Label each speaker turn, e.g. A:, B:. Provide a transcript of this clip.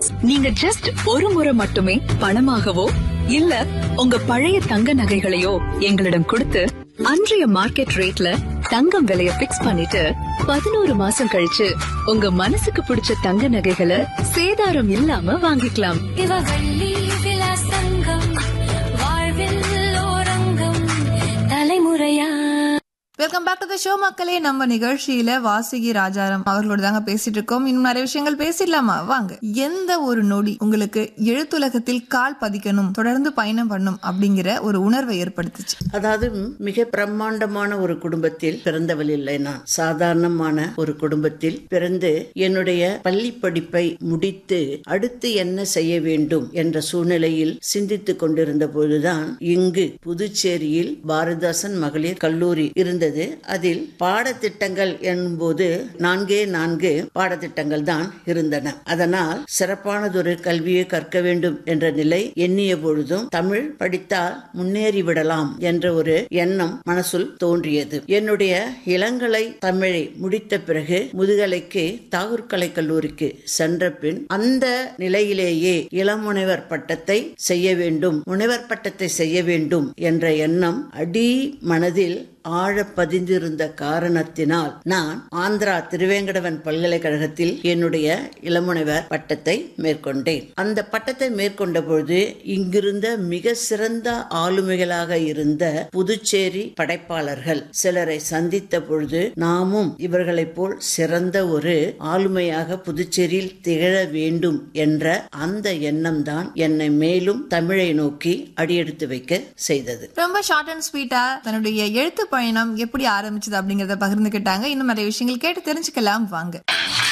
A: நீங்க ஜஸ்ட் ஒரு முறை மட்டுமே பணமாகவோ இல்ல உங்க பழைய தங்க நகைகளையோ எங்களிடம் கொடுத்து அன்றைய மார்க்கெட் ரேட்ல தங்கம் விலைய பிக்ஸ் பண்ணிட்டு பதினோரு மாசம் கழிச்சு உங்க மனசுக்கு பிடிச்ச தங்க நகைகளை சேதாரம் இல்லாம வாங்கிக்கலாம்
B: இவவள்ளி விலாசங்கம் வாழ்வில் ஓரங்கம் தலைமுறையா
C: welcome back to the show மக்களே நம்ம நிகழ்ச்சியில வாசுகி ராஜாராம் அவர்களோட தாங்க பேசிட்டு இருக்கோம் இன்னும் நிறைய விஷயங்கள் பேசிடலாமா வாங்க எந்த ஒரு நொடி உங்களுக்கு எழுத்துலகத்தில் கால் பதிக்கணும் தொடர்ந்து பயணம் பண்ணும் அப்படிங்கிற ஒரு உணர்வை ஏற்படுத்துச்சு
D: அதாவது மிக பிரம்மாண்டமான ஒரு குடும்பத்தில் பிறந்தவள் இல்லை நான் சாதாரணமான ஒரு குடும்பத்தில் பிறந்து என்னுடைய பள்ளி படிப்பை முடித்து அடுத்து என்ன செய்ய வேண்டும் என்ற சூழ்நிலையில் சிந்தித்துக் கொண்டிருந்த பொழுதுதான் இங்கு புதுச்சேரியில் பாரதிதாசன் மகளிர் கல்லூரி இருந்தது அதில் பாடத்திட்டங்கள் என்போது நான்கே நான்கு பாடத்திட்டங்கள் தான் இருந்தன அதனால் சிறப்பானதொரு கல்வியை கற்க வேண்டும் என்ற நிலை எண்ணிய பொழுதும் தமிழ் படித்தால் முன்னேறி விடலாம் என்ற ஒரு எண்ணம் மனசுள் தோன்றியது என்னுடைய இளங்கலை தமிழை முடித்த பிறகு முதுகலைக்கு தாகூர் கலை கல்லூரிக்கு சென்ற பின் அந்த நிலையிலேயே இளமுனைவர் பட்டத்தை செய்ய வேண்டும் முனைவர் பட்டத்தை செய்ய வேண்டும் என்ற எண்ணம் அடி மனதில் ஆழ பதிந்திருந்த காரணத்தினால் நான் ஆந்திரா திருவேங்கடவன் பல்கலைக்கழகத்தில் என்னுடைய இளமுனைவர் பட்டத்தை மேற்கொண்டேன் அந்த பட்டத்தை மேற்கொண்ட பொழுது இங்கிருந்த மிக சிறந்த ஆளுமைகளாக இருந்த புதுச்சேரி படைப்பாளர்கள் சிலரை சந்தித்த பொழுது நாமும் இவர்களைப் போல் சிறந்த ஒரு ஆளுமையாக புதுச்சேரியில் திகழ வேண்டும் என்ற அந்த எண்ணம் தான் என்னை மேலும் தமிழை நோக்கி அடியெடுத்து வைக்க செய்தது
C: ரொம்ப ஷார்ட் அண்ட் ஸ்வீட்டா தன்னுடைய எழுத்து பயணம் எப்படி ஆரம்பிச்சது அப்படிங்கறத பகிர்ந்துக்கிட்டாங்க இன்னும் நிறைய விஷயங்கள் கேட்டு தெரிஞ்சுக்கலாம் வாங்க